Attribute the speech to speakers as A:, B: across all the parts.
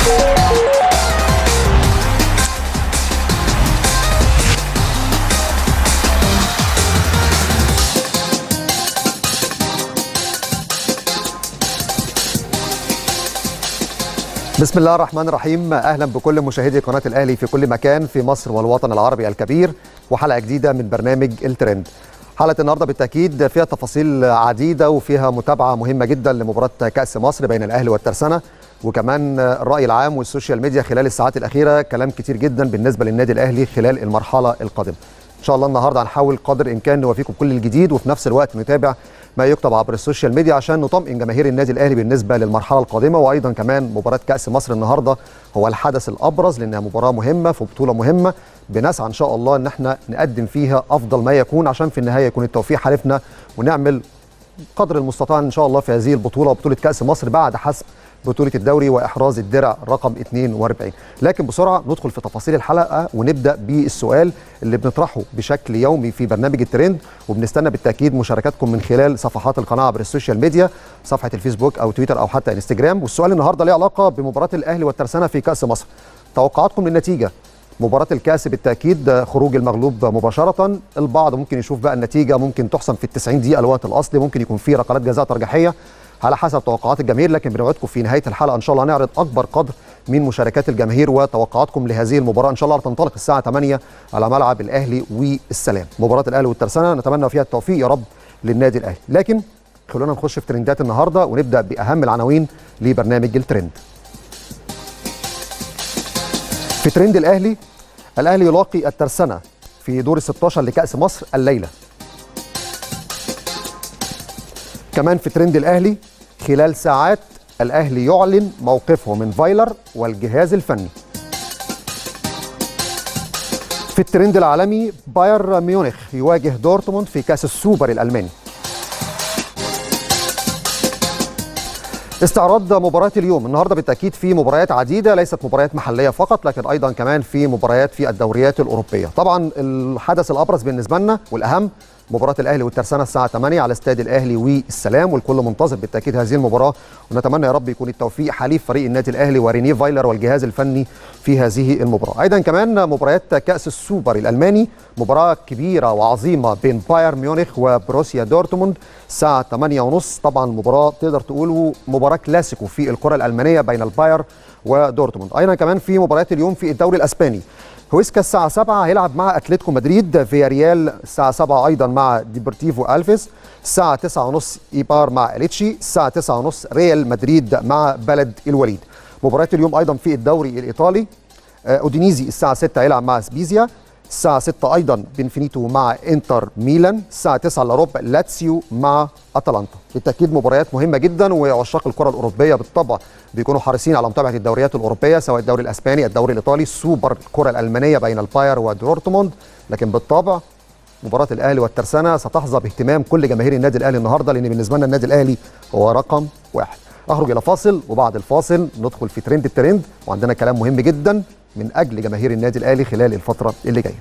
A: بسم الله الرحمن الرحيم اهلا بكل مشاهدي قناه الاهلي في كل مكان في مصر والوطن العربي الكبير وحلقه جديده من برنامج الترند حلقه النهارده بالتاكيد فيها تفاصيل عديده وفيها متابعه مهمه جدا لمباراه كاس مصر بين الاهلي والترسانه وكمان الراي العام والسوشيال ميديا خلال الساعات الاخيره كلام كتير جدا بالنسبه للنادي الاهلي خلال المرحله القادمه ان شاء الله النهارده هنحاول قدر الامكان نوافيكم كل الجديد وفي نفس الوقت نتابع ما يكتب عبر السوشيال ميديا عشان نطمئن جماهير النادي الاهلي بالنسبه للمرحله القادمه وايضا كمان مباراه كاس مصر النهارده هو الحدث الابرز لانها مباراه مهمه في بطوله مهمه بنسعى ان شاء الله ان احنا نقدم فيها افضل ما يكون عشان في النهايه يكون التوفيق حالفنا ونعمل قدر المستطاع ان شاء الله في هذه البطوله بطوله كاس مصر بعد حسم بطولة الدوري وإحراز الدرع رقم 42 لكن بسرعة ندخل في تفاصيل الحلقة ونبدأ بالسؤال اللي بنطرحه بشكل يومي في برنامج الترند وبنستنى بالتأكيد مشاركاتكم من خلال صفحات القناة عبر السوشيال ميديا صفحة الفيسبوك أو تويتر أو حتى انستجرام والسؤال النهاردة له علاقة بمباراة الأهلي والترسانة في كأس مصر توقعاتكم للنتيجة مباراة الكاس بالتأكيد خروج المغلوب مباشرة البعض ممكن يشوف بقى النتيجة ممكن تحسم في التسعين دقيقة الوقت الأصلي ممكن يكون في ركلات جزاء ترجيحية على حسب توقعات الجماهير لكن بنوعدكم في نهايه الحلقه ان شاء الله نعرض اكبر قدر من مشاركات الجماهير وتوقعاتكم لهذه المباراه ان شاء الله تنطلق الساعه 8 على ملعب الاهلي والسلام مباراه الاهلي والترسانه نتمنى فيها التوفيق يا رب للنادي الاهلي لكن خلونا نخش في ترندات النهارده ونبدا باهم العناوين لبرنامج الترند في ترند الاهلي الاهلي يلاقي الترسانه في دور ال 16 لكاس مصر الليله كمان في ترند الاهلي خلال ساعات الاهلي يعلن موقفه من فايلر والجهاز الفني في الترند العالمي باير ميونخ يواجه دورتموند في كاس السوبر الالماني استعراض مباراة اليوم النهارده بالتاكيد في مباريات عديده ليست مباريات محليه فقط لكن ايضا كمان في مباريات في الدوريات الاوروبيه طبعا الحدث الابرز بالنسبه لنا والاهم مباراة الأهلي والترسانة الساعة 8 على استاد الأهلي والسلام والكل منتظر بالتأكيد هذه المباراة ونتمنى يا رب يكون التوفيق حليف فريق النادي الأهلي ورينيه فايلر والجهاز الفني في هذه المباراة أيضا كمان مباريات كأس السوبر الألماني مباراة كبيرة وعظيمة بين بايرن ميونخ وبروسيا دورتموند الساعة 8:30 طبعا المباراة تقدر تقولوا مباراة كلاسيكو في الكرة الألمانية بين الباير ودورتموند أيضا كمان في مباريات اليوم في الدوري الأسباني هويسكا الساعة 7 هيلعب مع اتلتيكو مدريد فيا ريال الساعة 7 أيضا مع ديبورتيفو ألفيس الساعة 9:30 إيبار مع إليتشي الساعة 9:30 ريال مدريد مع بلد الوليد مباريات اليوم أيضا في الدوري الإيطالي أودينيزي الساعة 6 هيلعب مع سبيزيا الساعة 6 أيضا بنفينيتو مع إنتر ميلان الساعة 9 إلا ربع لاتسيو مع أتلانتا بالتأكيد مباريات مهمة جدا وعشاق الكرة الأوروبية بالطبع بيكونوا حريصين على متابعة الدوريات الأوروبية سواء الدوري الأسباني الدوري الإيطالي سوبر الكرة الألمانية بين الباير ودورتموند لكن بالطبع مباراة الأهلي والترسانة ستحظى باهتمام كل جماهير النادي الأهلي النهاردة لأن بالنسبة لنا النادي الأهلي هو رقم واحد أخرج إلى فاصل وبعد الفاصل ندخل في ترند الترند وعندنا كلام مهم جدا من أجل جماهير النادي الأهلي خلال الفترة اللي جاية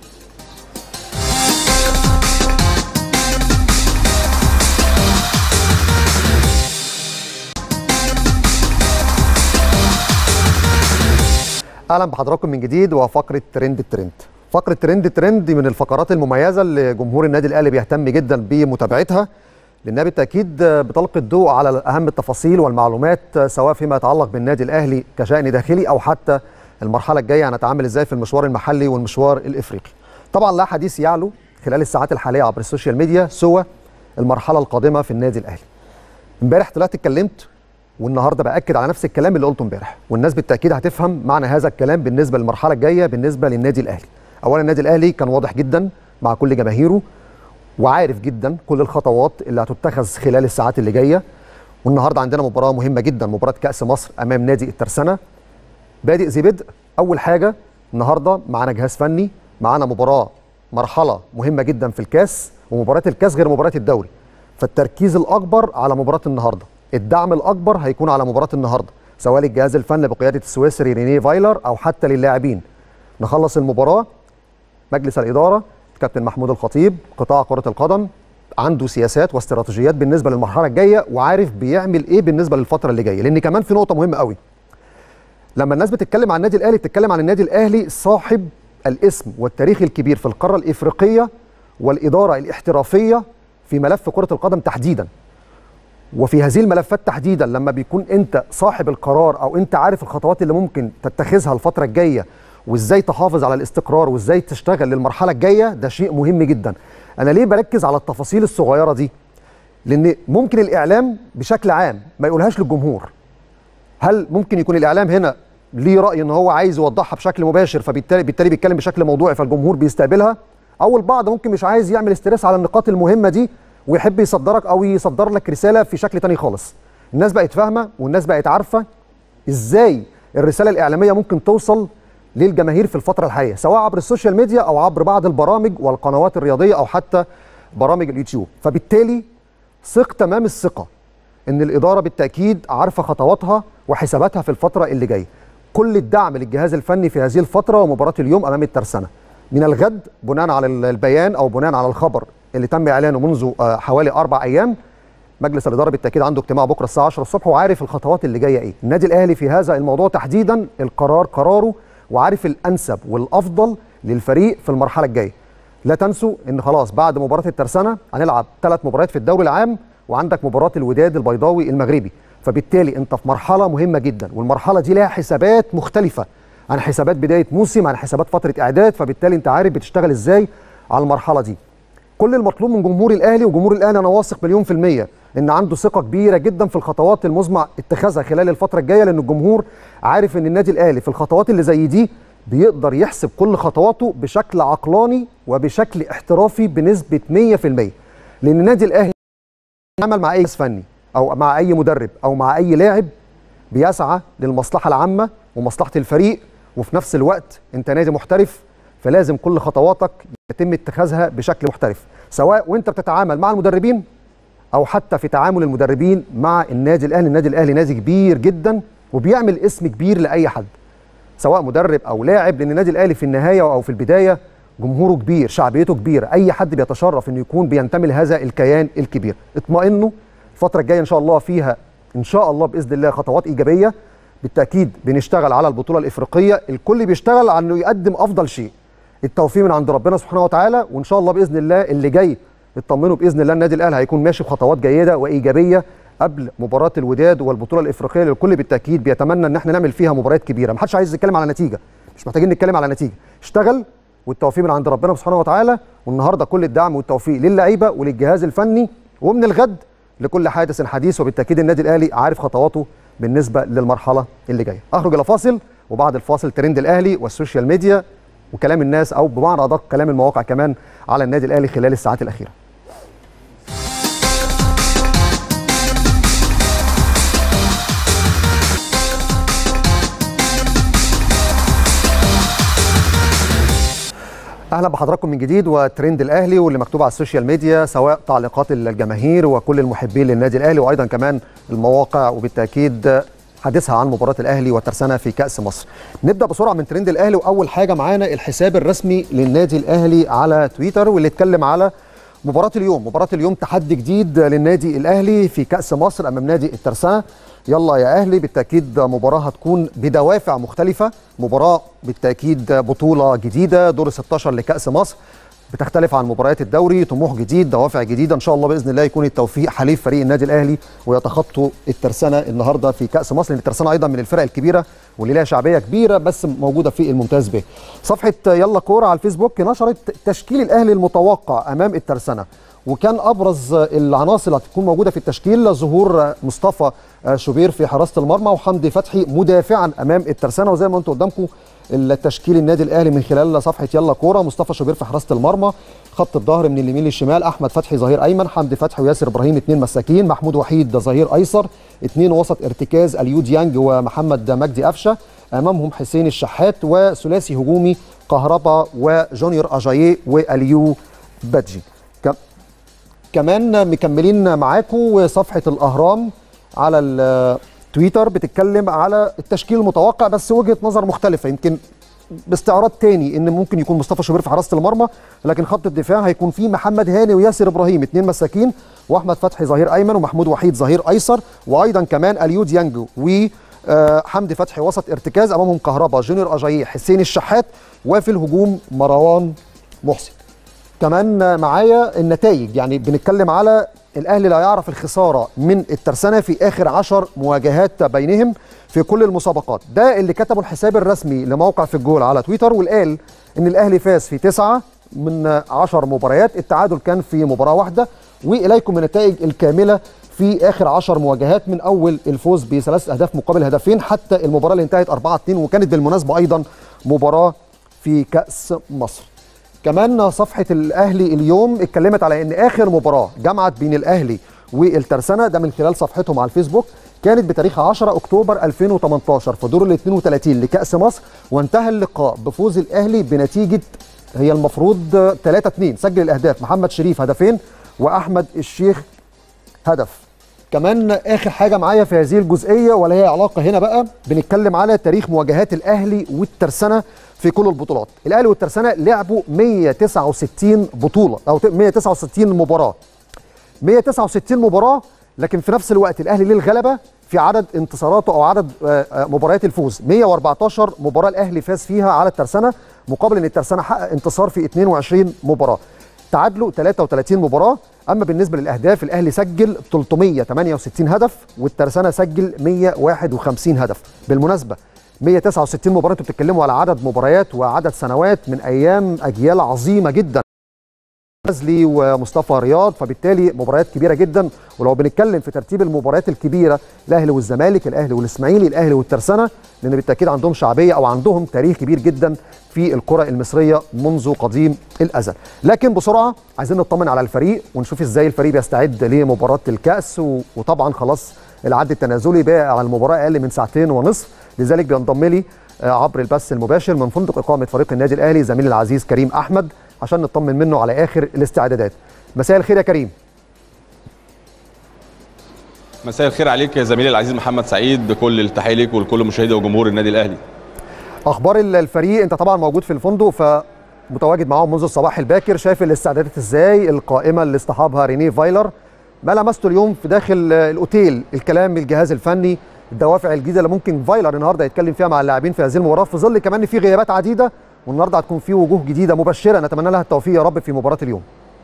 A: اهلا بحضراتكم من جديد وفقره ترند الترند فقره ترند الترند من الفقرات المميزه اللي جمهور النادي الاهلي بيهتم جدا بمتابعتها لانها بالتاكيد بتلقي الضوء على اهم التفاصيل والمعلومات سواء فيما يتعلق بالنادي الاهلي كشان داخلي او حتى المرحله الجايه هنتعامل ازاي في المشوار المحلي والمشوار الافريقي طبعا لا حديث يعلو خلال الساعات الحاليه عبر السوشيال ميديا سوى المرحله القادمه في النادي الاهلي امبارح طلعت اتكلمت والنهارده باكد على نفس الكلام اللي قلته امبارح والناس بالتاكيد هتفهم معنى هذا الكلام بالنسبه للمرحله الجايه بالنسبه للنادي الاهلي اولا النادي الاهلي كان واضح جدا مع كل جماهيره وعارف جدا كل الخطوات اللي هتتخذ خلال الساعات اللي جايه والنهارده عندنا مباراه مهمه جدا مباراه كاس مصر امام نادي الترسانه بادئ ذي بدء اول حاجه النهارده معانا جهاز فني معانا مباراه مرحله مهمه جدا في الكاس ومباراه الكاس غير مباراه الدوري فالتركيز الاكبر على مباراه النهارده الدعم الاكبر هيكون على مباراه النهارده سواء للجهاز الفني بقياده السويسري رينيه فايلر او حتى للاعبين نخلص المباراه مجلس الاداره كابتن محمود الخطيب قطاع كره القدم عنده سياسات واستراتيجيات بالنسبه للمرحله الجايه وعارف بيعمل ايه بالنسبه للفتره اللي جايه لان كمان في نقطه مهمه قوي لما الناس بتتكلم عن النادي الاهلي بتتكلم عن النادي الاهلي صاحب الاسم والتاريخ الكبير في القاره الافريقيه والاداره الاحترافيه في ملف كره القدم تحديدا وفي هذه الملفات تحديدا لما بيكون انت صاحب القرار او انت عارف الخطوات اللي ممكن تتخذها الفتره الجايه وازاي تحافظ على الاستقرار وازاي تشتغل للمرحله الجايه ده شيء مهم جدا انا ليه بركز على التفاصيل الصغيره دي لان ممكن الاعلام بشكل عام ما يقولهاش للجمهور هل ممكن يكون الاعلام هنا ليه راي ان هو عايز يوضحها بشكل مباشر فبالتالي بالتالي بيتكلم بشكل موضوعي فالجمهور بيستقبلها او البعض ممكن مش عايز يعمل استرس على النقاط المهمه دي ويحب يصدرك او يصدر لك رساله في شكل تاني خالص الناس بقت فاهمه والناس بقت عارفه ازاي الرساله الاعلاميه ممكن توصل للجماهير في الفتره الحاليه سواء عبر السوشيال ميديا او عبر بعض البرامج والقنوات الرياضيه او حتى برامج اليوتيوب فبالتالي ثق تمام الثقه ان الاداره بالتاكيد عارفه خطواتها وحساباتها في الفتره اللي جايه كل الدعم للجهاز الفني في هذه الفتره ومباراه اليوم امام الترسانه من الغد بناء على البيان او بناء على الخبر اللي تم اعلانه منذ حوالي اربع ايام مجلس الاداره بالتاكيد عنده اجتماع بكره الساعه 10 الصبح وعارف الخطوات اللي جايه ايه النادي الاهلي في هذا الموضوع تحديدا القرار قراره وعارف الانسب والافضل للفريق في المرحله الجايه لا تنسوا ان خلاص بعد مباراه الترسانه هنلعب ثلاث مباريات في الدوري العام وعندك مباراه الوداد البيضاوي المغربي فبالتالي انت في مرحله مهمه جدا والمرحله دي لها حسابات مختلفه عن حسابات بدايه موسم عن حسابات فتره اعداد فبالتالي انت عارف بتشتغل ازاي على المرحله دي كل المطلوب من جمهور الاهلي وجمهور الاهلي انا واثق مليون في الميه ان عنده ثقه كبيره جدا في الخطوات المزمع اتخاذها خلال الفتره الجايه لان الجمهور عارف ان النادي الاهلي في الخطوات اللي زي دي بيقدر يحسب كل خطواته بشكل عقلاني وبشكل احترافي بنسبه 100% لان النادي الاهلي عمل مع اي فني او مع اي مدرب او مع اي لاعب بيسعى للمصلحه العامه ومصلحه الفريق وفي نفس الوقت انت نادي محترف فلازم كل خطواتك يتم اتخاذها بشكل محترف سواء وانت بتتعامل مع المدربين او حتى في تعامل المدربين مع النادي الاهلي النادي الاهلي نادي كبير جدا وبيعمل اسم كبير لاي حد سواء مدرب او لاعب لان النادي الاهلي في النهايه او في البدايه جمهوره كبير شعبيته كبيره اي حد بيتشرف انه يكون بينتمي لهذا الكيان الكبير اطمئنوا الفتره الجايه ان شاء الله فيها ان شاء الله باذن الله خطوات ايجابيه بالتاكيد بنشتغل على البطوله الافريقيه الكل بيشتغل على انه يقدم افضل شيء التوفيق من عند ربنا سبحانه وتعالى وان شاء الله باذن الله اللي جاي اطمنوا باذن الله النادي الاهلي هيكون ماشي بخطوات جيده وايجابيه قبل مباراه الوداد والبطوله الافريقيه اللي الكل بالتاكيد بيتمنى ان احنا نعمل فيها مباريات كبيره ما حدش عايز يتكلم على نتيجه مش محتاجين نتكلم على نتيجه اشتغل والتوفيق من عند ربنا سبحانه وتعالى والنهارده كل الدعم والتوفيق للعيبه وللجهاز الفني ومن الغد لكل حادث حديث وبالتاكيد النادي الاهلي عارف خطواته بالنسبه للمرحله اللي جايه اخرج الى فاصل وبعد الفاصل ترند الاهلي والسوشيال ميديا وكلام الناس او بمعنى ادق كلام المواقع كمان على النادي الاهلي خلال الساعات الاخيره اهلا بحضراتكم من جديد وترند الاهلي واللي مكتوب على السوشيال ميديا سواء تعليقات الجماهير وكل المحبين للنادي الاهلي وايضا كمان المواقع وبالتاكيد حديثها عن مباراه الاهلي والترسانه في كاس مصر. نبدا بسرعه من ترند الاهلي واول حاجه معانا الحساب الرسمي للنادي الاهلي على تويتر واللي اتكلم على مباراه اليوم، مباراه اليوم تحدي جديد للنادي الاهلي في كاس مصر امام نادي الترسانه. يلا يا اهلي بالتاكيد مباراه هتكون بدوافع مختلفه، مباراه بالتاكيد بطوله جديده دور 16 لكاس مصر. بتختلف عن مباريات الدوري طموح جديد دوافع جديده ان شاء الله باذن الله يكون التوفيق حليف فريق النادي الاهلي ويتخطوا الترسانه النهارده في كاس مصر لان الترسانه ايضا من الفرق الكبيره واللي لها شعبيه كبيره بس موجوده في الممتاز به صفحه يلا كوره على الفيسبوك نشرت تشكيل الاهلي المتوقع امام الترسانه وكان ابرز العناصر اللي هتكون موجوده في التشكيل ظهور مصطفى شوبير في حراسه المرمى وحمدي فتحي مدافعا امام الترسانه وزي ما انتم قدامكم التشكيل النادي الاهلي من خلال صفحه يلا كوره مصطفى شوبير في حراسه المرمى خط الظهر من اليمين للشمال احمد فتحي ظهير ايمن حمدي فتحي وياسر ابراهيم اثنين مساكين محمود وحيد ظهير ايسر اثنين وسط ارتكاز اليو ديانج ومحمد مجدي قفشه امامهم حسين الشحات وثلاثي هجومي كهربا وجونيور اجاييه واليو بادجي كمان مكملين معاكم صفحه الاهرام على تويتر بتتكلم على التشكيل المتوقع بس وجهه نظر مختلفه يمكن باستعراض تاني ان ممكن يكون مصطفى شوبير في حراسه المرمى لكن خط الدفاع هيكون فيه محمد هاني وياسر ابراهيم اثنين مساكين واحمد فتحي ظهير ايمن ومحمود وحيد ظهير ايسر وايضا كمان اليو ديانج و آه، حمدي فتحي وسط ارتكاز امامهم كهربا جونيور اجاييه حسين الشحات وفي الهجوم مروان محسن كمان معايا النتائج يعني بنتكلم على الاهلي لا يعرف الخساره من الترسانه في اخر عشر مواجهات بينهم في كل المسابقات ده اللي كتبه الحساب الرسمي لموقع في الجول على تويتر والقال ان الاهلي فاز في تسعة من عشر مباريات التعادل كان في مباراه واحده واليكم النتائج الكامله في اخر عشر مواجهات من اول الفوز بثلاث اهداف مقابل هدفين حتى المباراه اللي انتهت 4 2 وكانت بالمناسبه ايضا مباراه في كاس مصر كمان صفحه الاهلي اليوم اتكلمت على ان اخر مباراه جمعت بين الاهلي والترسانه ده من خلال صفحتهم على الفيسبوك كانت بتاريخ 10 اكتوبر 2018 في دور ال 32 لكاس مصر وانتهى اللقاء بفوز الاهلي بنتيجه هي المفروض 3 2 سجل الاهداف محمد شريف هدفين واحمد الشيخ هدف كمان اخر حاجه معايا في هذه الجزئيه ولا هي علاقه هنا بقى بنتكلم على تاريخ مواجهات الاهلي والترسانه في كل البطولات الاهلي والترسانه لعبوا 169 بطوله او 169 مباراه 169 مباراه لكن في نفس الوقت الاهلي ليه الغلبه في عدد انتصاراته او عدد مباريات الفوز 114 مباراه الاهلي فاز فيها على الترسانه مقابل ان الترسانه حقق انتصار في 22 مباراه تعادلوا 33 مباراه اما بالنسبه للاهداف الاهلي سجل 368 هدف والترسانه سجل 151 هدف بالمناسبه 169 مباراه انتوا بتتكلموا على عدد مباريات وعدد سنوات من ايام اجيال عظيمه جدا غزلي ومصطفى رياض فبالتالي مباريات كبيره جدا ولو بنتكلم في ترتيب المباريات الكبيره الاهلي والزمالك الاهلي والاسماعيلي الاهلي والترسانه لان بالتاكيد عندهم شعبيه او عندهم تاريخ كبير جدا في الكره المصريه منذ قديم الازل لكن بسرعه عايزين نطمن على الفريق ونشوف ازاي الفريق بيستعد لمباراه الكاس وطبعا خلاص العد التنازلي بقى على المباراه اقل من ساعتين ونصف لذلك بينضم لي عبر البث المباشر من فندق اقامه فريق النادي الاهلي زميلي العزيز كريم احمد عشان نطمن منه على اخر الاستعدادات مساء الخير يا كريم
B: مساء الخير عليك يا زميلي العزيز محمد سعيد بكل التحيه ليك ولكل مشاهدي وجمهور النادي الاهلي
A: اخبار الفريق انت طبعا موجود في الفندق فمتواجد معاهم منذ الصباح الباكر شايف الاستعدادات ازاي القائمه اللي اصطحبها رينيه فايلر ما لمسته اليوم في داخل الاوتيل الكلام الجهاز الفني الدوافع الجديده اللي ممكن فايلر النهارده يتكلم فيها مع اللاعبين في هذه المباراه في ظل كمان في غيابات عديده والنهارده هتكون في وجوه جديده مبشره نتمنى لها التوفيق يا رب في مباراه اليوم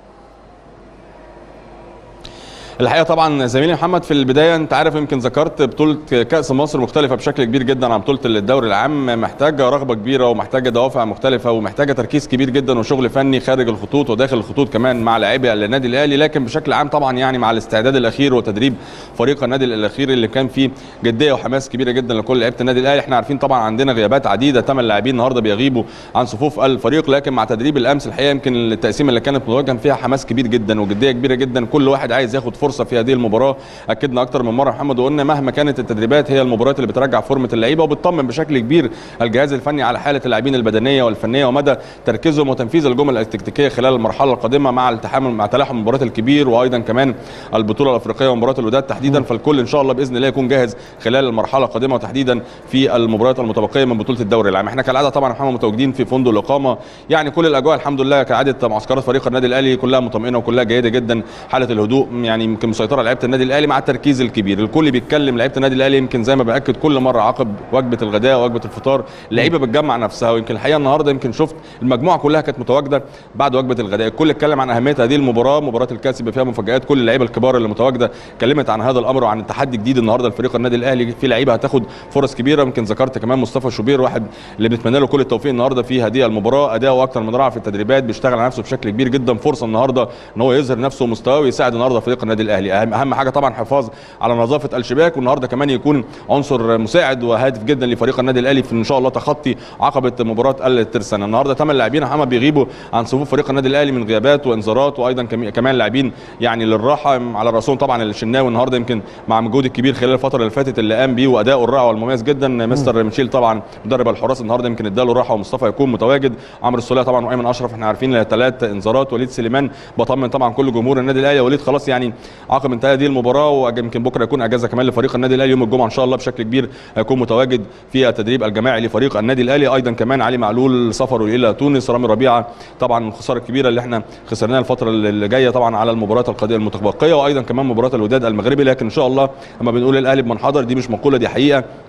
B: الحقيقه طبعا زميلي محمد في البدايه انت عارف يمكن ذكرت بطوله كاس مصر مختلفه بشكل كبير جدا عن بطوله الدوري العام محتاجه رغبه كبيره ومحتاجه دوافع مختلفه ومحتاجه تركيز كبير جدا وشغل فني خارج الخطوط وداخل الخطوط كمان مع لاعبي النادي الاهلي لكن بشكل عام طبعا يعني مع الاستعداد الاخير وتدريب فريق النادي الاخير اللي كان فيه جديه وحماس كبيره جدا لكل لعيبه النادي الاهلي احنا عارفين طبعا عندنا غيابات عديده ثمان لاعبين النهارده بيغيبوا عن صفوف الفريق لكن مع تدريب الامس الحقيقه يمكن التقسيمه اللي كانت متواجهه فيها حماس كبير جدا وجديه كبيره جدا كل واحد عايز ياخد فرصه في هذه المباراه اكدنا اكتر من مره محمد وقلنا مهما كانت التدريبات هي المباريات اللي بترجع فورمه اللعيبه وبتطمن بشكل كبير الجهاز الفني على حاله اللاعبين البدنيه والفنيه ومدى تركيزهم وتنفيذ الجمل التكتيكيه خلال المرحله القادمه مع التحامل مع تلاحم المباريات الكبير وايضا كمان البطوله الافريقيه ومباراه الوداد تحديدا فالكل ان شاء الله باذن الله يكون جاهز خلال المرحله القادمه وتحديدا في المباريات المتبقيه من بطوله الدوري العام احنا كالعاده طبعا محمد متواجدين في فندق الاقامه يعني كل الاجواء الحمد لله كعاده معسكرات فريق النادي الاهلي كلها مطمئنه وكلها جيده جدا حاله الهدوء يعني يمكن مسيطره لعيبه النادي الاهلي مع التركيز الكبير الكل بيتكلم لعيبه النادي الاهلي يمكن زي ما باكد كل مره عقب وجبه الغداء وجبه الفطار اللعيبه بتجمع نفسها ويمكن الحقيقه النهارده يمكن شفت المجموعه كلها كانت متواجده بعد وجبه الغداء الكل اتكلم عن اهميه هذه المباراه مباراه الكاس يبقى فيها مفاجات كل اللعيبه الكبار اللي متواجده اتكلمت عن هذا الامر وعن التحدي الجديد النهارده لفريق النادي الاهلي في لعيبه هتاخد فرص كبيره يمكن ذكرت كمان مصطفى شوبير واحد اللي بنتمنى له كل التوفيق النهارده في هذه المباراه اداؤه اكتر من رائع في التدريبات بيشتغل على نفسه بشكل كبير جدا فرصه النهارده ان هو يظهر نفسه ومستواه ويساعد النهارده فريق النادي الاهلي اهم, أهم حاجه طبعا حفاظ على نظافه الشباك والنهارده كمان يكون عنصر مساعد وهادف جدا لفريق النادي الاهلي في ان شاء الله تخطي عقبه مباراه الترسانه النهارده ثمان لاعبين محمد بيغيبوا عن صفوف فريق النادي الاهلي من غيابات وانذارات وايضا كمان لاعبين يعني للراحه على راسهم طبعا الشناوي النهارده يمكن مع مجهود الكبير خلال الفتره اللي فاتت اللي قام بيه واداؤه الرائع والمميز جدا مستر ميشيل طبعا مدرب الحراس النهارده يمكن اداله الراحه ومصطفى يكون متواجد عمرو السوليه طبعا وايمن اشرف احنا عارفين ثلاث انذارات وليد سليمان بطمن طبعا كل جمهور النادي الاهلي وليد خلاص يعني عقب انتهاء هذه المباراه ويمكن بكره يكون اجازه كمان لفريق النادي الاهلي يوم الجمعه ان شاء الله بشكل كبير هيكون متواجد في التدريب الجماعي لفريق النادي الاهلي ايضا كمان علي معلول سفره الى تونس رامي ربيعه طبعا الخساره الكبيره اللي احنا خسرناها الفتره اللي جايه طبعا على المباريات القادمه المتبقيه وايضا كمان مباراه الوداد المغربي لكن ان شاء الله لما بنقول الاهلي بمنحدر دي مش مقوله دي حقيقه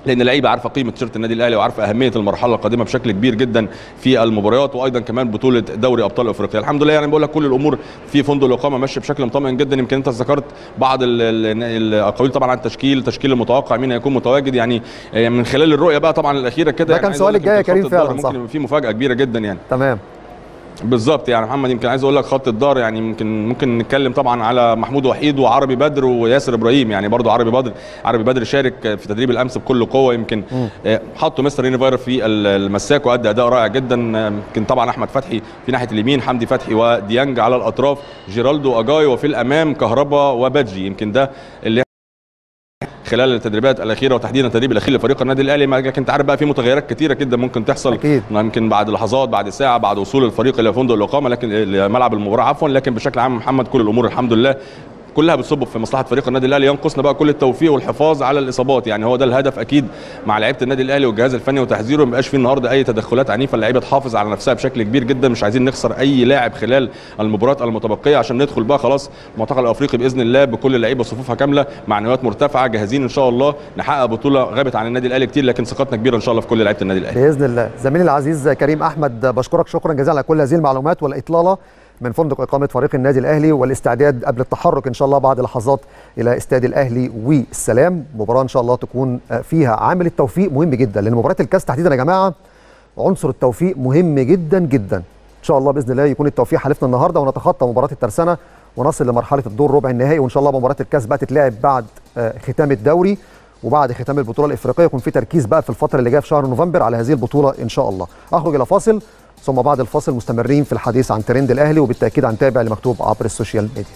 B: لان اللعيبه عارفه قيمه تيشيرت النادي الاهلي وعارفه اهميه المرحله القادمه بشكل كبير جدا في المباريات وايضا كمان بطوله دوري ابطال افريقيا الحمد لله يعني بقول لك كل الامور في فندق الاقامه ماشيه بشكل مطمئن جدا يمكن انت ذكرت بعض ال- ال- الاقاويل طبعا عن التشكيل تشكيل المتوقع مين هيكون متواجد يعني آه، من خلال الرؤيه بقى طبعا الاخيره كده
A: ده
B: يعني
A: كان
B: عايز أقول
A: سؤالي
B: لك
A: الجاي يا
B: يمكن
A: كريم
B: خط الظهر
A: فعلاً، صح.
B: ممكن يبقى في مفاجاه كبيره جدا يعني
A: تمام
B: بالظبط يعني محمد يمكن عايز اقول لك خط الدار يعني ممكن ممكن نتكلم طبعا على محمود وحيد وعربي بدر وياسر ابراهيم يعني برضو عربي بدر عربي بدر شارك في تدريب الامس بكل قوه يمكن آه، حطوا مستر ريني فاير في ال- المساك وادى اداء رائع جدا آه، يمكن طبعا احمد فتحي في ناحيه اليمين حمدي فتحي وديانج على الاطراف جيرالدو اجاي وفي الامام كهربا وبادجي يمكن ده اللي خلال التدريبات الاخيره وتحديدا التدريب الاخير لفريق النادي الاهلي ما- لكن انت عارف بقى في متغيرات كتيره جدا ممكن تحصل
A: أكيد.
B: يمكن بعد لحظات بعد ساعه بعد وصول الفريق الى فندق الاقامه لكن لملعب المباراه عفوا لكن بشكل عام محمد كل الامور الحمد لله كلها بتصب في مصلحه فريق النادي الاهلي ينقصنا بقى كل التوفيق والحفاظ على الاصابات يعني هو ده الهدف اكيد مع لعيبه النادي الاهلي والجهاز الفني وتحذيره ما يبقاش فيه النهارده اي تدخلات عنيفه اللعيبه تحافظ على نفسها بشكل كبير جدا مش عايزين نخسر اي لاعب خلال المباراه المتبقيه عشان ندخل بقى خلاص المعتقل الافريقي باذن الله بكل اللعيبه صفوفها كامله معنويات مرتفعه جاهزين ان شاء الله نحقق بطوله غابت عن النادي الاهلي كتير لكن ثقتنا كبيره ان شاء الله في كل لعيبه النادي الاهلي
A: باذن الله زميلي العزيز كريم احمد بشكرك شكرا جزيلا على كل هذه المعلومات والاطلاله من فندق اقامه فريق النادي الاهلي والاستعداد قبل التحرك ان شاء الله بعد لحظات الى استاد الاهلي والسلام مباراه ان شاء الله تكون فيها عامل التوفيق مهم جدا لان مباراه الكاس تحديدا يا جماعه عنصر التوفيق مهم جدا جدا ان شاء الله باذن الله يكون التوفيق حالفنا النهارده ونتخطى مباراه الترسانه ونصل لمرحله الدور ربع النهائي وان شاء الله مباراه الكاس بقى تتلعب بعد آه، ختام الدوري وبعد ختام البطوله الافريقيه يكون في تركيز بقى في الفتره اللي جايه في شهر نوفمبر على هذه البطوله ان شاء الله اخرج الى فاصل ثم بعد الفاصل مستمرين في الحديث عن ترند الاهلي وبالتاكيد هنتابع اللي مكتوب عبر السوشيال ميديا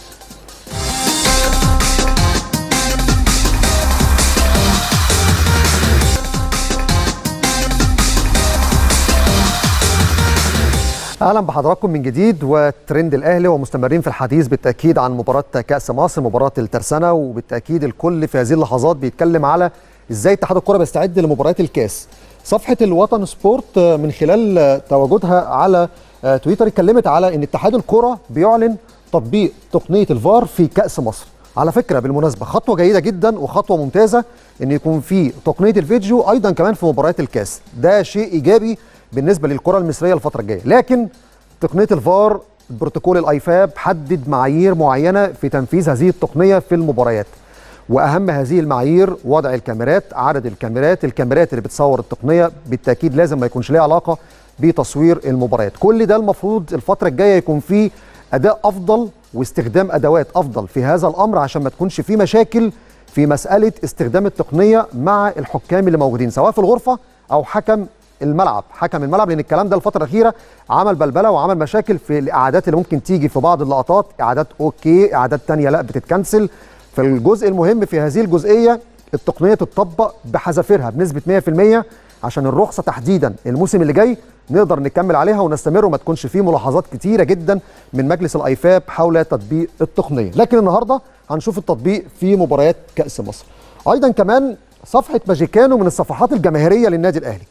A: اهلا بحضراتكم من جديد وترند الاهلي ومستمرين في الحديث بالتاكيد عن مباراه كاس مصر مباراه الترسانه وبالتاكيد الكل في هذه اللحظات بيتكلم على ازاي اتحاد الكره بيستعد لمباريات الكاس صفحه الوطن سبورت من خلال تواجدها على تويتر اتكلمت على ان اتحاد الكره بيعلن تطبيق تقنيه الفار في كاس مصر على فكره بالمناسبه خطوه جيده جدا وخطوه ممتازه ان يكون في تقنيه الفيديو ايضا كمان في مباريات الكاس ده شيء ايجابي بالنسبه للكره المصريه الفتره الجايه لكن تقنيه الفار بروتوكول الايفاب حدد معايير معينه في تنفيذ هذه التقنيه في المباريات واهم هذه المعايير وضع الكاميرات عدد الكاميرات الكاميرات اللي بتصور التقنيه بالتاكيد لازم ما يكونش ليها علاقه بتصوير المباريات كل ده المفروض الفتره الجايه يكون فيه اداء افضل واستخدام ادوات افضل في هذا الامر عشان ما تكونش في مشاكل في مساله استخدام التقنيه مع الحكام اللي موجودين سواء في الغرفه او حكم الملعب حكم الملعب لان الكلام ده الفتره الاخيره عمل بلبله وعمل مشاكل في الاعادات اللي ممكن تيجي في بعض اللقطات اعادات اوكي اعادات تانية لا بتتكنسل فالجزء المهم في هذه الجزئيه التقنيه تطبق بحذافيرها بنسبه 100% عشان الرخصه تحديدا الموسم اللي جاي نقدر نكمل عليها ونستمر وما تكونش فيه ملاحظات كتيره جدا من مجلس الايفاب حول تطبيق التقنيه لكن النهارده هنشوف التطبيق في مباريات كاس مصر ايضا كمان صفحه ماجيكانو من الصفحات الجماهيريه للنادي الاهلي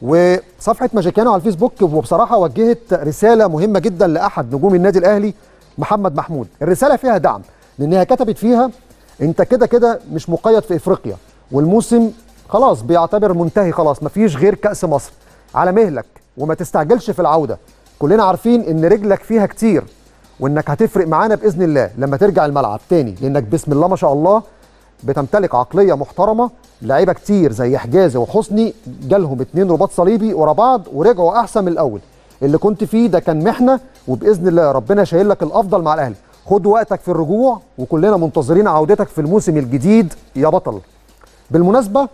A: وصفحه ماجيكانو على الفيسبوك وبصراحه وجهت رساله مهمه جدا لاحد نجوم النادي الاهلي محمد محمود الرساله فيها دعم لانها كتبت فيها انت كده كده مش مقيد في افريقيا والموسم خلاص بيعتبر منتهي خلاص مفيش غير كاس مصر على مهلك وما تستعجلش في العوده كلنا عارفين ان رجلك فيها كتير وانك هتفرق معانا باذن الله لما ترجع الملعب تاني لانك بسم الله ما شاء الله بتمتلك عقليه محترمه لعيبه كتير زي حجازي وحسني جالهم اتنين رباط صليبي ورا بعض ورجعوا احسن من الاول اللي كنت فيه ده كان محنه وباذن الله ربنا شايل لك الافضل مع الاهلي خد وقتك في الرجوع وكلنا منتظرين عودتك في الموسم الجديد يا بطل بالمناسبه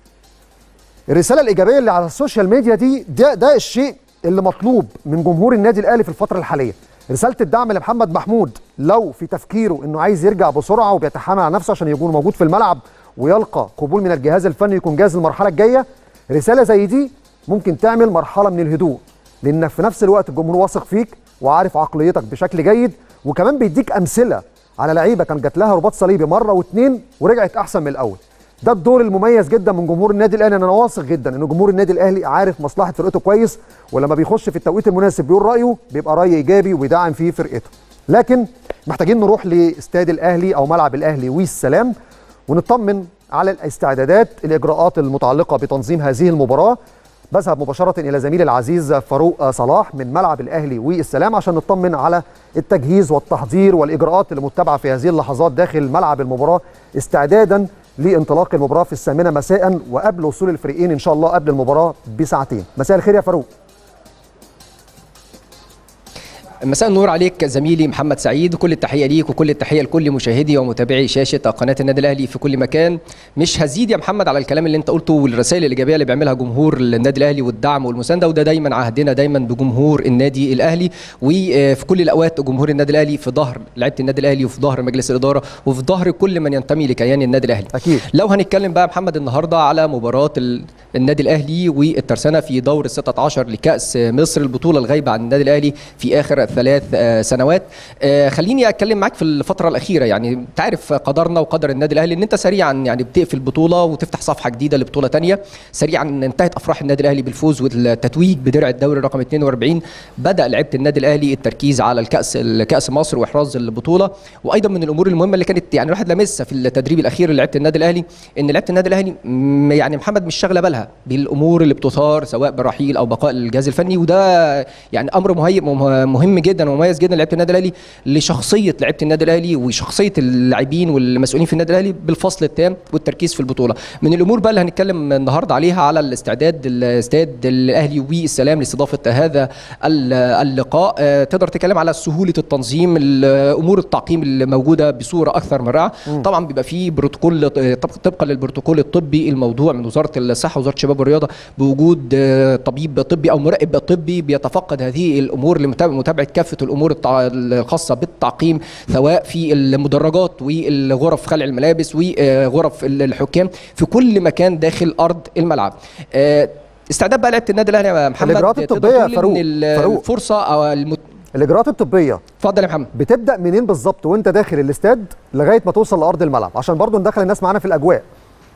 A: الرساله الايجابيه اللي على السوشيال ميديا دي ده ده الشيء اللي مطلوب من جمهور النادي الاهلي في الفتره الحاليه رساله الدعم لمحمد محمود لو في تفكيره انه عايز يرجع بسرعه وبيتحامل على نفسه عشان يكون موجود في الملعب ويلقى قبول من الجهاز الفني يكون جاهز للمرحله الجايه رساله زي دي ممكن تعمل مرحله من الهدوء لانك في نفس الوقت الجمهور واثق فيك وعارف عقليتك بشكل جيد وكمان بيديك امثله على لعيبه كان جات لها رباط صليبي مره واثنين ورجعت احسن من الاول ده الدور المميز جدا من جمهور النادي الاهلي انا واثق جدا ان جمهور النادي الاهلي عارف مصلحه فرقته كويس ولما بيخش في التوقيت المناسب بيقول رايه بيبقى راي ايجابي وبيدعم فيه فرقته لكن محتاجين نروح لاستاد الاهلي او ملعب الاهلي والسلام ونطمن على الاستعدادات الاجراءات المتعلقه بتنظيم هذه المباراه بذهب مباشره الى زميلي العزيز فاروق صلاح من ملعب الاهلي والسلام عشان نطمن على التجهيز والتحضير والاجراءات المتبعه في هذه اللحظات داخل ملعب المباراه استعدادا لانطلاق المباراه في الثامنه مساء وقبل وصول الفريقين ان شاء الله قبل المباراه بساعتين مساء الخير يا فاروق
C: مساء النور عليك زميلي محمد سعيد وكل التحيه ليك وكل التحيه لكل مشاهدي ومتابعي شاشه قناه النادي الاهلي في كل مكان مش هزيد يا محمد على الكلام اللي انت قلته والرسائل الايجابيه اللي بيعملها جمهور النادي الاهلي والدعم والمسانده وده دايما عهدنا دايما بجمهور النادي الاهلي وفي كل الاوقات جمهور النادي الاهلي في ظهر لعيبه النادي الاهلي وفي ظهر مجلس الاداره وفي ظهر كل من ينتمي لكيان النادي الاهلي
A: اكيد
C: لو هنتكلم بقى محمد النهارده على مباراه النادي الاهلي والترسانه في دور ال 16 لكاس مصر البطوله الغايبه عن النادي الاهلي في اخر ثلاث سنوات آه خليني اتكلم معاك في الفتره الاخيره يعني تعرف قدرنا وقدر النادي الاهلي ان انت سريعا يعني بتقفل بطوله وتفتح صفحه جديده لبطوله ثانيه سريعا انتهت افراح النادي الاهلي بالفوز والتتويج بدرع الدوري رقم 42 بدا لعيبه النادي الاهلي التركيز على الكاس الكاس مصر واحراز البطوله وايضا من الامور المهمه اللي كانت يعني الواحد لمسها في التدريب الاخير لعيبه النادي الاهلي ان لعيبه النادي الاهلي يعني محمد مش شاغله بالها بالامور اللي بتثار سواء برحيل او بقاء الجهاز الفني وده يعني امر مهم جدا ومميز جدا لعيبه النادي الاهلي لشخصيه لعيبه النادي الاهلي وشخصيه اللاعبين والمسؤولين في النادي الاهلي بالفصل التام والتركيز في البطوله من الامور بقى اللي هنتكلم النهارده عليها على الاستعداد الاستاد الاهلي والسلام لاستضافه هذا اللقاء تقدر تتكلم على سهوله التنظيم امور التعقيم اللي موجوده بصوره اكثر من رائعه طبعا بيبقى في بروتوكول طبقا للبروتوكول الطبي الموضوع من وزاره الصحه وزاره الشباب والرياضه بوجود طبيب طبي او مراقب طبي بيتفقد هذه الامور لمتابعه كافه الامور الخاصه بالتعقيم سواء في المدرجات والغرف خلع الملابس وغرف الحكام في كل مكان داخل ارض الملعب استعداد بقى لعيبه النادي الاهلي يا محمد
A: الاجراءات الطبيه فاروق
C: الفرصه او المت...
A: الاجراءات الطبيه
C: اتفضل يا محمد
A: بتبدا منين بالظبط وانت داخل الاستاد لغايه ما توصل لارض الملعب عشان برضو ندخل الناس معانا في الاجواء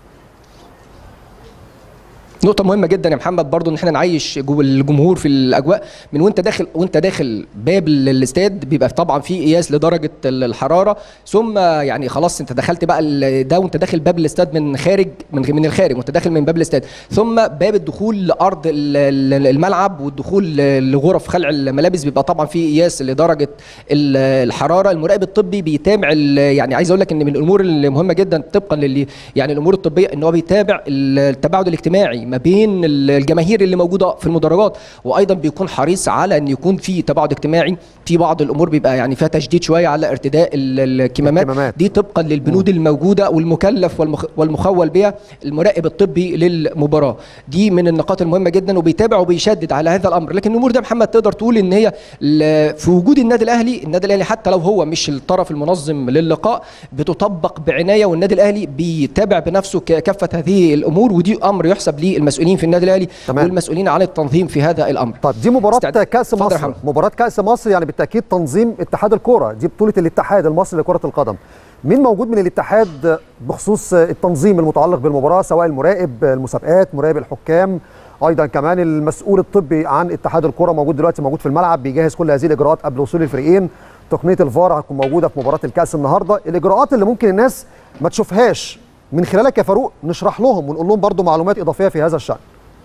C: نقطة مهمة جدا يا محمد برضو ان احنا نعيش الجمهور في الاجواء من وانت داخل وانت داخل باب الاستاد بيبقى طبعا في قياس لدرجة الحرارة ثم يعني خلاص انت دخلت بقى ده وانت داخل باب الاستاد من خارج من من الخارج وانت داخل من باب الاستاد ثم باب الدخول لارض الملعب والدخول لغرف خلع الملابس بيبقى طبعا في قياس لدرجة الحرارة المراقب الطبي بيتابع يعني عايز اقول لك ان من الامور المهمة جدا طبقا للي يعني الامور الطبية ان هو بيتابع التباعد الاجتماعي ما بين الجماهير اللي موجوده في المدرجات وايضا بيكون حريص على ان يكون في تباعد اجتماعي في بعض الامور بيبقى يعني فيها تشديد شويه على ارتداء الكمامات
A: الكمامات.
C: دي طبقا للبنود الموجوده والمكلف والمخ والمخول بها المراقب الطبي للمباراه دي من النقاط المهمه جدا وبيتابع وبيشدد على هذا الامر لكن الامور ده محمد تقدر تقول ان هي في وجود النادي الاهلي النادي الاهلي حتى لو هو مش الطرف المنظم للقاء بتطبق بعنايه والنادي الاهلي بيتابع بنفسه كافه هذه الامور ودي امر يحسب للمسؤولين في النادي الاهلي
A: تمام.
C: والمسؤولين عن التنظيم في هذا الامر
A: طيب دي مباراه
C: استعد-
A: كاس
C: اتفضل يا
A: مصر
C: محمد.
A: مباراه كاس مصر يعني بالتاكيد تنظيم اتحاد الكوره دي بطوله الاتحاد المصري لكره القدم مين موجود من الاتحاد بخصوص التنظيم المتعلق بالمباراه سواء المراقب المسابقات مراقب الحكام ايضا كمان المسؤول الطبي عن اتحاد الكره موجود دلوقتي موجود في الملعب بيجهز كل هذه الاجراءات قبل وصول الفريقين تقنيه الفار هتكون موجوده في مباراه الكاس النهارده الاجراءات اللي ممكن الناس ما تشوفهاش من خلالك يا فاروق نشرح لهم ونقول لهم برضو معلومات اضافيه في هذا الشان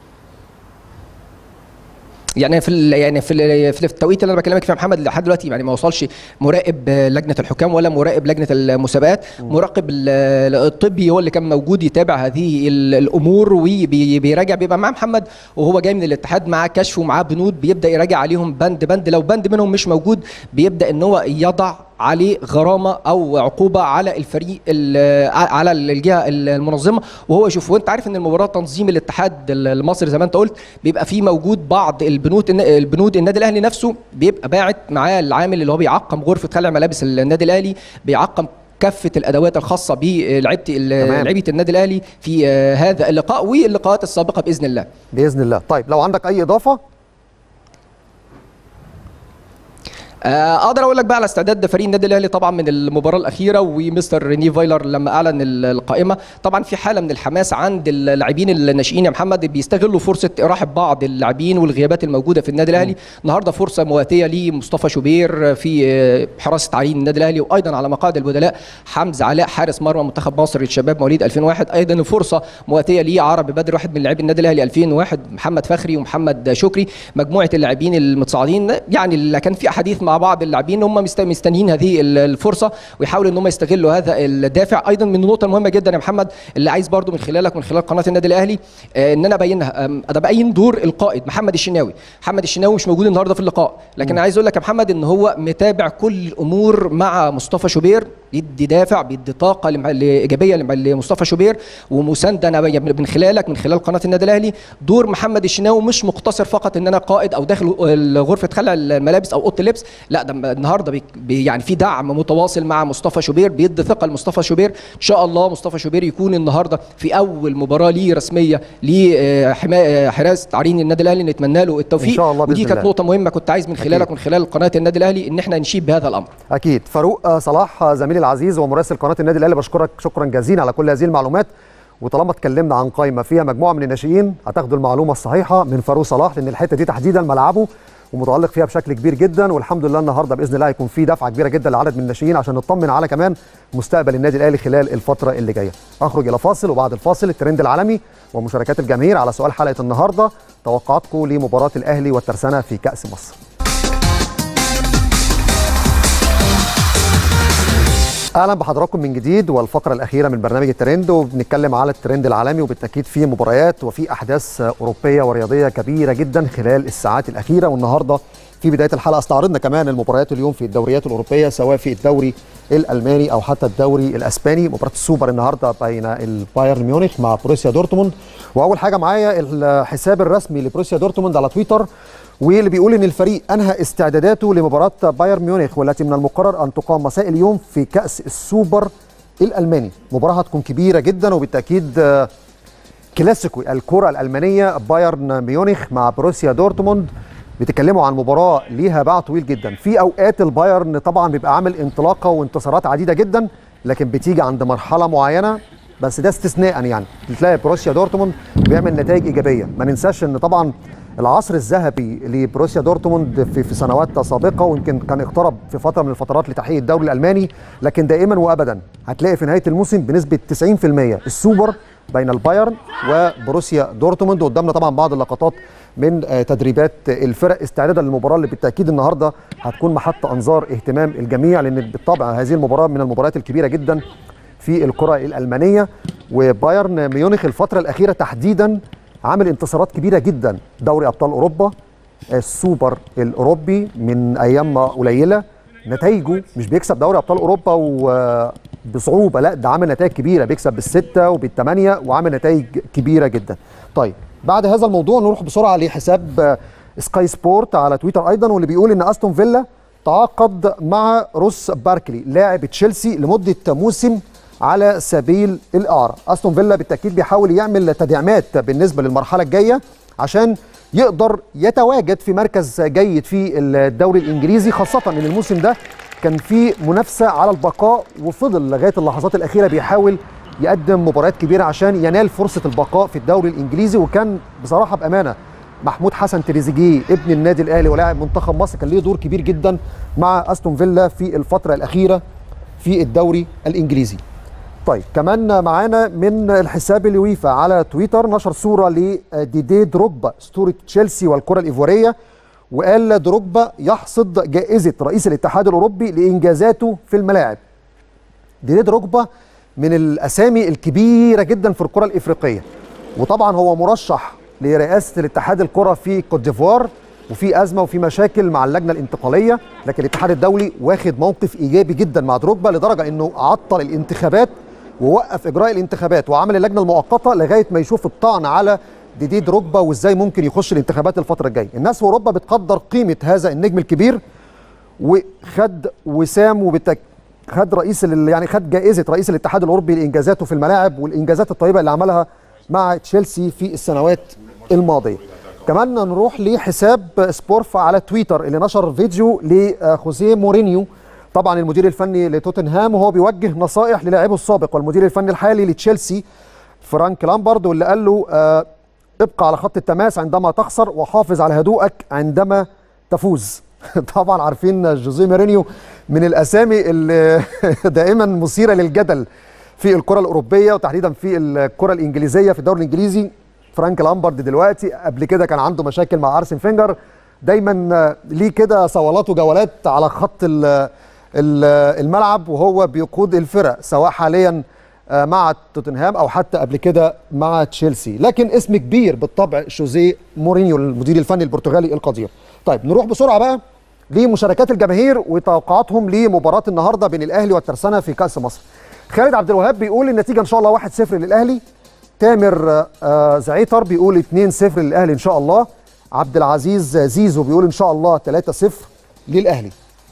C: يعني في ال- يعني في ال- في التوقيت اللي انا بكلمك فيه يا محمد لحد دلوقتي يعني ما وصلش مراقب لجنه الحكام ولا مراقب لجنه المسابقات مراقب ال- الطبي هو اللي كان موجود يتابع هذه ال- الامور وبيراجع بيبقى مع محمد وهو جاي من الاتحاد معاه كشف ومعاه بنود بيبدا يراجع عليهم بند بند لو بند منهم مش موجود بيبدا ان هو يضع عليه غرامه او عقوبه على الفريق ال- على الجهه المنظمه وهو يشوف وانت عارف ان المباراه تنظيم الاتحاد المصري زي ما انت قلت بيبقى فيه موجود بعض البنود البنود النادي الاهلي نفسه بيبقى باعت معاه العامل اللي هو بيعقم غرفه خلع ملابس النادي الاهلي بيعقم كافه الادوات الخاصه بلعيبه
A: تمام.
C: لعيبه النادي الاهلي في آه، هذا اللقاء واللقاءات السابقه باذن الله
A: باذن الله طيب لو عندك اي اضافه
C: آه، اقدر اقول لك بقى على استعداد فريق النادي الاهلي طبعا من المباراه الاخيره ومستر ريني فايلر لما اعلن ال- القائمه طبعا في حاله من الحماس عند اللاعبين الناشئين يا محمد بيستغلوا فرصه راحه بعض اللاعبين والغيابات الموجوده في النادي الاهلي النهارده فرصه مواتيه لمصطفى شوبير في آه، حراسه عرين النادي الاهلي وايضا على مقاعد البدلاء حمزه علاء حارس مرمى منتخب مصر للشباب مواليد 2001 ايضا فرصه مواتيه لعربي بدر واحد من لاعبي النادي الاهلي 2001 محمد فخري ومحمد شكري مجموعه اللاعبين المتصاعدين يعني اللي كان في احاديث مع بعض اللاعبين هم مست- مستنيين هذه ال- الفرصه ويحاولوا ان هم يستغلوا هذا الدافع ايضا من النقطه المهمه جدا يا محمد اللي عايز برضو من خلالك من خلال قناه النادي الاهلي آه، ان انا ابينها آم، انا ببين دور القائد محمد الشناوي محمد الشناوي مش موجود النهارده في اللقاء لكن انا عايز اقول لك يا محمد ان هو متابع كل الامور مع مصطفى شوبير بيدي دافع بيدي طاقه لم- ايجابيه لم- لمصطفى شوبير ومسانده انا بي- من خلالك من خلال قناه النادي الاهلي دور محمد الشناوي مش مقتصر فقط ان انا قائد او داخل غرفه خلع الملابس او اوضه اللبس لا ده النهارده بي بي- يعني في دعم متواصل مع مصطفى شوبير بيدي ثقه لمصطفى شوبير ان شاء الله مصطفى شوبير يكون النهارده في اول مباراه ليه رسميه لحراسه عرين النادي الاهلي نتمنى له التوفيق
A: إن شاء الله
C: ودي
A: بإذن
C: كانت
A: الله.
C: نقطه مهمه كنت عايز من خلالك
A: أكيد.
C: ومن خلال قناه النادي الاهلي ان احنا نشيد بهذا الامر
A: اكيد فاروق آه، صلاح آه، زميلي العزيز ومراسل قناه النادي الاهلي بشكرك شكرا جزيلا على كل هذه المعلومات وطالما اتكلمنا عن قائمه فيها مجموعه من الناشئين هتاخدوا المعلومه الصحيحه من فاروق صلاح لان الحته دي تحديدا ملعبه ومتالق فيها بشكل كبير جدا والحمد لله النهارده باذن الله هيكون في دفعه كبيره جدا لعدد من الناشئين عشان نطمن على كمان مستقبل النادي الاهلي خلال الفتره اللي جايه. اخرج الى فاصل وبعد الفاصل الترند العالمي ومشاركات الجماهير على سؤال حلقه النهارده توقعاتكم لمباراه الاهلي والترسانه في كاس مصر. اهلا بحضراتكم من جديد والفقره الاخيره من برنامج الترند وبنتكلم على الترند العالمي وبالتاكيد في مباريات وفي احداث اوروبيه ورياضيه كبيره جدا خلال الساعات الاخيره والنهارده في بدايه الحلقه استعرضنا كمان المباريات اليوم في الدوريات الاوروبيه سواء في الدوري الالماني او حتى الدوري الاسباني مباراه السوبر النهارده بين البايرن ميونخ مع بروسيا دورتموند واول حاجه معايا الحساب الرسمي لبروسيا دورتموند على تويتر واللي بيقول ان الفريق انهى استعداداته لمباراه بايرن ميونخ والتي من المقرر ان تقام مساء اليوم في كاس السوبر الالماني مباراه هتكون كبيره جدا وبالتاكيد آه، كلاسيكو الكره الالمانيه بايرن ميونخ مع بروسيا دورتموند بتتكلموا عن مباراه ليها باع طويل جدا في اوقات البايرن طبعا بيبقى عامل انطلاقه وانتصارات عديده جدا لكن بتيجي عند مرحله معينه بس ده استثناء يعني تلاقي بروسيا دورتموند بيعمل نتائج ايجابيه ما ننساش ان طبعا العصر الذهبي لبروسيا دورتموند في في سنوات سابقه ويمكن كان اقترب في فتره من الفترات لتحقيق الدوري الالماني لكن دائما وابدا هتلاقي في نهايه الموسم بنسبه 90% السوبر بين البايرن وبروسيا دورتموند قدامنا طبعا بعض اللقطات من آه، تدريبات الفرق استعدادا للمباراه اللي بالتاكيد النهارده هتكون محط انظار اهتمام الجميع لان بالطبع هذه المباراه من المباريات الكبيره جدا في الكره الالمانيه وبايرن ميونخ الفتره الاخيره تحديدا عامل انتصارات كبيره جدا دوري ابطال اوروبا السوبر الاوروبي من ايام قليله نتائجه مش بيكسب دوري ابطال اوروبا وبصعوبه لا ده عامل نتائج كبيره بيكسب بالسته وبالثمانيه وعامل نتائج كبيره جدا طيب بعد هذا الموضوع نروح بسرعه لحساب آه، سكاي سبورت على تويتر ايضا واللي بيقول ان استون فيلا تعاقد مع روس باركلي لاعب تشيلسي لمده موسم على سبيل الاعاره استون فيلا بالتاكيد بيحاول يعمل تدعيمات بالنسبه للمرحله الجايه عشان يقدر يتواجد في مركز جيد في الدوري الانجليزي خاصه ان الموسم ده كان في منافسه على البقاء وفضل لغايه اللحظات الاخيره بيحاول يقدم مباريات كبيره عشان ينال فرصه البقاء في الدوري الانجليزي وكان بصراحه بامانه محمود حسن تريزيجيه ابن النادي الاهلي ولاعب منتخب مصر كان ليه دور كبير جدا مع استون فيلا في الفتره الاخيره في الدوري الانجليزي طيب كمان معانا من الحساب اليويفا على تويتر نشر صوره لديدي دروجبا اسطوره تشيلسي والكره الايفواريه وقال دروجبا يحصد جائزه رئيس الاتحاد الاوروبي لانجازاته في الملاعب ديدي دروجبا من الاسامي الكبيره جدا في الكره الافريقيه وطبعا هو مرشح لرئاسه الاتحاد الكره في كوت ديفوار وفي ازمه وفي مشاكل مع اللجنه الانتقاليه لكن الاتحاد الدولي واخد موقف ايجابي جدا مع دروجبا لدرجه انه عطل الانتخابات ووقف اجراء الانتخابات وعمل اللجنه المؤقته لغايه ما يشوف الطعن على ديدي دروجبا وازاي ممكن يخش الانتخابات الفتره الجايه الناس في اوروبا بتقدر قيمه هذا النجم الكبير وخد وسام وبالتك خد رئيس ال- يعني خد جائزه رئيس الاتحاد الاوروبي لانجازاته في الملاعب والانجازات الطيبه اللي عملها مع تشيلسي في السنوات الماضيه كمان نروح لحساب سبورف على تويتر اللي نشر فيديو لخوزيه مورينيو طبعا المدير الفني لتوتنهام وهو بيوجه نصائح للاعبه السابق والمدير الفني الحالي لتشيلسي فرانك لامبارد واللي قال له آه ابقى على خط التماس عندما تخسر وحافظ على هدوءك عندما تفوز طبعا عارفين جوزيه مورينيو من الاسامي اللي دائما مثيره للجدل في الكره الاوروبيه وتحديدا في الكره الانجليزيه في الدوري الانجليزي فرانك لامبارد دلوقتي قبل كده كان عنده مشاكل مع ارسن فينجر دايما ليه كده صولات وجولات على خط الملعب وهو بيقود الفرق سواء حاليا مع توتنهام او حتى قبل كده مع تشيلسي لكن اسم كبير بالطبع جوزيه مورينيو المدير الفني البرتغالي القدير طيب نروح بسرعه بقى لمشاركات الجماهير وتوقعاتهم لمباراه النهارده بين الاهلي والترسانه في كاس مصر خالد عبد الوهاب بيقول النتيجه ان شاء الله 1-0 للاهلي تامر آه زعيتر بيقول 2-0 للاهلي ان شاء الله عبد العزيز زيزو بيقول ان شاء الله 3-0 للاهلي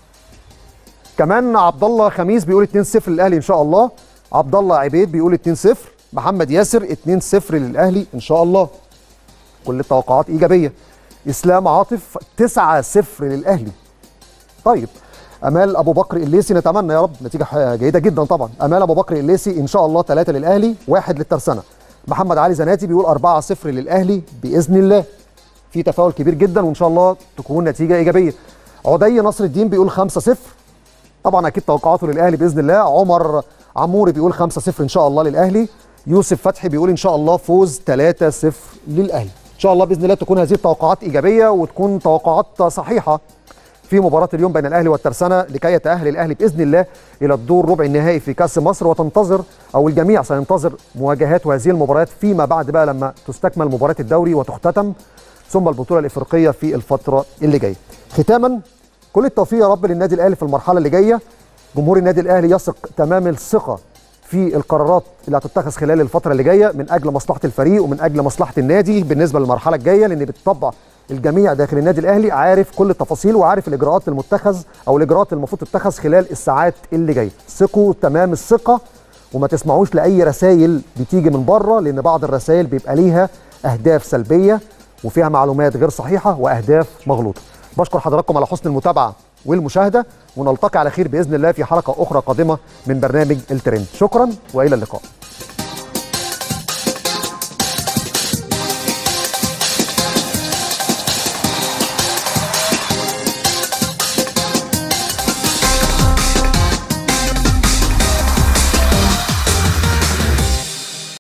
A: كمان عبد الله خميس بيقول 2-0 للاهلي ان شاء الله عبد الله عبيد بيقول 2-0 محمد ياسر 2-0 للاهلي ان شاء الله كل التوقعات ايجابيه اسلام عاطف 9-0 للاهلي طيب امال ابو بكر الليسي نتمنى يا رب نتيجه جيده جدا طبعا امال ابو بكر الليسي ان شاء الله 3 للاهلي واحد للترسانه محمد علي زناتي بيقول 4-0 للاهلي باذن الله في تفاؤل كبير جدا وان شاء الله تكون نتيجه ايجابيه عدي نصر الدين بيقول 5-0 طبعا اكيد توقعاته للاهلي باذن الله عمر عموري بيقول 5-0 ان شاء الله للاهلي يوسف فتحي بيقول ان شاء الله فوز 3-0 للاهلي ان شاء الله باذن الله تكون هذه التوقعات ايجابيه وتكون توقعات صحيحه في مباراة اليوم بين الأهلي والترسانة لكي يتأهل الأهلي بإذن الله إلى الدور ربع النهائي في كأس مصر وتنتظر أو الجميع سينتظر مواجهات هذه المباريات فيما بعد بقى لما تستكمل مباراة الدوري وتختتم ثم البطولة الإفريقية في الفترة اللي جاية. ختاما كل التوفيق يا رب للنادي الأهلي في المرحلة اللي جاية. جمهور النادي الأهلي يثق تمام الثقة في القرارات اللي هتتخذ خلال الفترة اللي جاية من أجل مصلحة الفريق ومن أجل مصلحة النادي بالنسبة للمرحلة الجاية لأن بالطبع الجميع داخل النادي الاهلي عارف كل التفاصيل وعارف الاجراءات المتخذ او الاجراءات المفروض تتخذ خلال الساعات اللي جايه ثقوا تمام الثقه وما تسمعوش لاي رسائل بتيجي من بره لان بعض الرسائل بيبقى ليها اهداف سلبيه وفيها معلومات غير صحيحه واهداف مغلوطه بشكر حضراتكم على حسن المتابعه والمشاهده ونلتقي على خير باذن الله في حلقه اخرى قادمه من برنامج الترند شكرا والى اللقاء